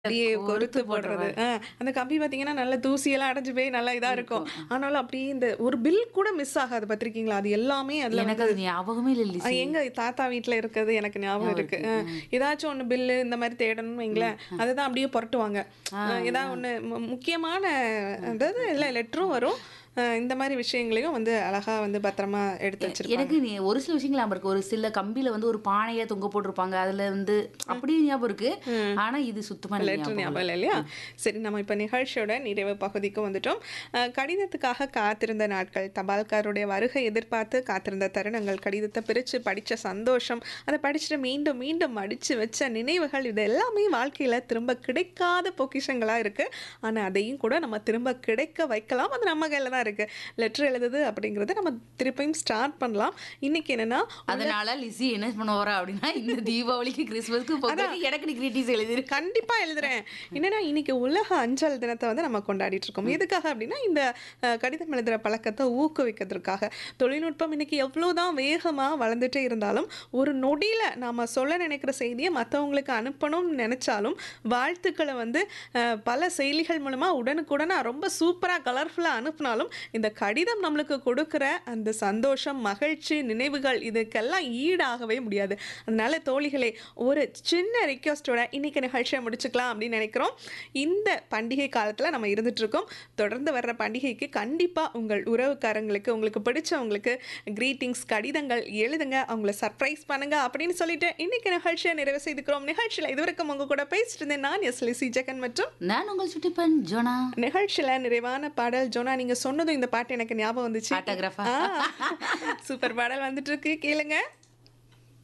அப்படியே கோர்த்து கொறுத்து போடுறது. போடுறது. ஆ அந்த கம்பி பார்த்தீங்கன்னா, நல்ல தூசியெல்லாம் அடைஞ்சு போய் நல்லா இதா இருக்கும். இருக்கும். ஆனாலும் அப்படியே இந்த ஒரு பில் கூட மிஸ் ஆகாது பார்த்துருக்கீங்களா? அது எல்லாமே அதுல எனக்கு வந்து அது ஞாபகமே இல்ல அ லிஸி. எங்க தாத்தா வீட்ல இருக்கிறது எனக்கு ஞாபகம் ஞாபகம் இருக்கு. இருக்கு. அ ஏதாச்சும் ஒண்ணு பில்லு இந்த மாரி தேடணும்னு வைங்களேன், அததான் அப்படியே புரட்டுவாங்க. ஆ, அ ஏதா ஆ. ஒண்ணு மு முக்கியமான அதாவது இல்ல லெட்டரும் வரும். அ இந்த மாரி விஷயங்களையும் வந்து அழகா வந்து பத்திரமா எடுத்து எ வச்சிருப்பாங்க. எனக்கு நீ ஒரு சில விஷயங்கள் ஞாபகம் இருக்கு. ஒரு சில கம்பியில வந்து ஒரு பானைய தொங்க போட்டிருப்பாங்க. அதுல வந்து அப்படியே ஞாபகம் இருக்கு. ம். ஆனா இது சுத்தமா எனக்கு லெட்டர் ஞாபகம் ஞாபகம் இல்ல. இல்லை இல்லையா? ம். சரி நம்ம இப்ப நிகழ்ச்சியோட நிறைவு பகுதிக்கு வந்துட்டோம். அ கடிதத்துக்காக காத்திருந்த நாட்கள், தபால்காரருடைய வருகை எதிர்பார்த்து காத்திருந்த தருணங்கள், கடிதத்த பிரிச்சு படிச்ச சந்தோஷம், அத படிச்சுட்டு மீண்டும் மீண்டும் மடிச்சு வச்ச நினைவுகள் இது எல்லாமே வாழ்க்கையில திரும்ப கிடைக்காத பொக்கிஷங்களா இருக்கு. ஆனா அதையும் கூட நம்ம திரும்ப கிடைக்க வைக்கலாம். அது நம்ம கையில தான் இருக்கு. லெட்டர் எழுதுது அப்படிங்கிறத நம்ம திருப்பியும் ஸ்டார்ட் பண்ணலாம். இன்னைக்கு என்னன்னா உள்ள அதனால லிஸி என்ன பண்ண போறா அப்படின்னா, இந்த தீபாவளிக்கு, கிறிஸ்மஸ்க்கு, அதான். பொங்கலுக்கு எனக்கு நீ கிரீட்டிங்ஸ் எழுதிரு. கண்டிப்பா எழுதுறேன். என்னன்னா இன்னைக்கு உலக அஞ்சல் தினத்த வந்து நம்ம கொண்டாடிட்டு இருக்கோம். ம். எதுக்காக அப்படின்னா, இந்த அ கடிதம் எழுதுற பழக்கத்த ஊக்குவிக்கிறதுக்காக. தொழில்நுட்பம் இன்னைக்கு எவ்வளோதான் வேகமா வளர்ந்துட்டே இருந்தாலும், ஒரு நொடியில நாம சொல்ல நினைக்கிற செய்திய மத்தவங்களுக்கு அனுப்பணும்னு நெனைச்சாலும், வாழ்த்துக்கள வந்து அ பல செயலிகள் மூலமா உடனுக்குடனா ரொம்ப சூப்பரா கலர்ஃபுல்லா அனுப்புனாலும், இந்த கடிதம் நம்மளுக்கு கொடுக்கிற அந்த சந்தோஷம், மகிழ்ச்சி, நினைவுகள் இதுக்கெல்லாம் ஈடாகவே முடியாது. அதனால தோழிகளே, ஒரு சின்ன ரிக்வெஸ்ட்டோட இன்னைக்கு நிகழ்ச்சிய முடிச்சுக்கலாம் அப்படின்னு நெனைக்கிறோம். இந்த பண்டிகை காலத்துல நம்ம இருந்துட்டு இருக்கோம். தொடர்ந்து வர்ற பண்டிகைக்கு கண்டிப்பா உங்கள் உறவுக்காரங்களுக்கு, உங்களுக்கு பிடிச்சவங்களுக்கு கிரீட்டிங்ஸ், கடிதங்கள் எழுதுங்க. அவங்கள சர்ப்ரைஸ் பண்ணுங்க அப்படின்னு சொல்லிட்டு இன்னைக்கு நிகழ்ச்சிய நிறைவு செய்துக்கிறோம். நிகழ்ச்சியில இதுவரைக்கும் உங்க கூட பேசிட்டு இருந்தேன் நான் எஸ் லிசி ஜெகன் மற்றும் நான் உங்கள் சுட்டிப்பன் ஜோனா. நிகழ்ச்சியில நிறைவான பாடல் ஜோனா நீங்க சொன்னதும் இந்த பாட்டு எனக்கு ஞாபகம் வந்துச்சு. ஆட்டோகிராஃபா? ஆ சூப்பர் பாடல் வந்துட்டு இருக்கு கேளுங்க.